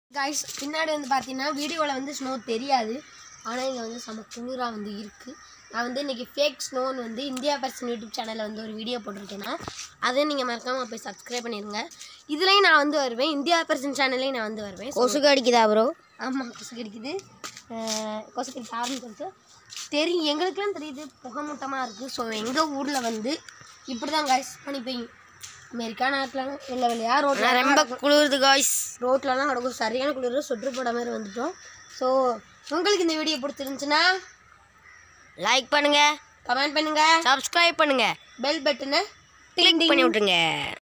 guys பின்னாடி வந்து பார்த்தீங்கன்னா வீடியோவில் வந்து ஸ்னோ தெரியாது ஆனால் இங்கே வந்து செம குளிராக வந்து இருக்குது நான் வந்து இன்றைக்கி ஃபேக் ஸ்னோன்னு வந்து இந்தியா பர்சன் யூடியூப் சேனலில் வந்து ஒரு வீடியோ போட்டிருக்கேன்னா அதை நீங்கள் மறக்காமல் போய் சப்ஸ்கிரைப் பண்ணிடுங்க இதுலேயும் நான் வந்து வருவேன் இந்தியா பர்சன் சேனல்லையும் நான் வந்து வருவேன் கொசு கடிக்குதா ப்ரோ ஆமாம் கொசு கடிக்குது அஹ் கொசு கடிக்க ஆரம்பிச்சிருச்சு தெரியும் எங்களுக்குலாம் தெரியுது புகமூட்டமாக இருக்குது ஸோ எங்கள் ஊரில் வந்து இப்படி தான் காய்ஸ் பனி பெய்யும் அமெரிக்கா நாட்டில் வெள்ளை வெள்ளையா ரோட்டில் ரொம்ப குளிருது காய்ஸ் ரோட்லலாம் கிடக்கும் சரியான குளிர் சொட்டு போட மாதிரி வந்துட்டோம் ஸோ உங்களுக்கு இந்த வீடியோ பிடிச்சிருந்துச்சுன்னா லைக் பண்ணுங்க கமெண்ட் பண்ணுங்க சப்ஸ்கிரைப் பண்ணுங்க பெல் பட்டனை கிளிக் பண்ணி விட்டுருங்க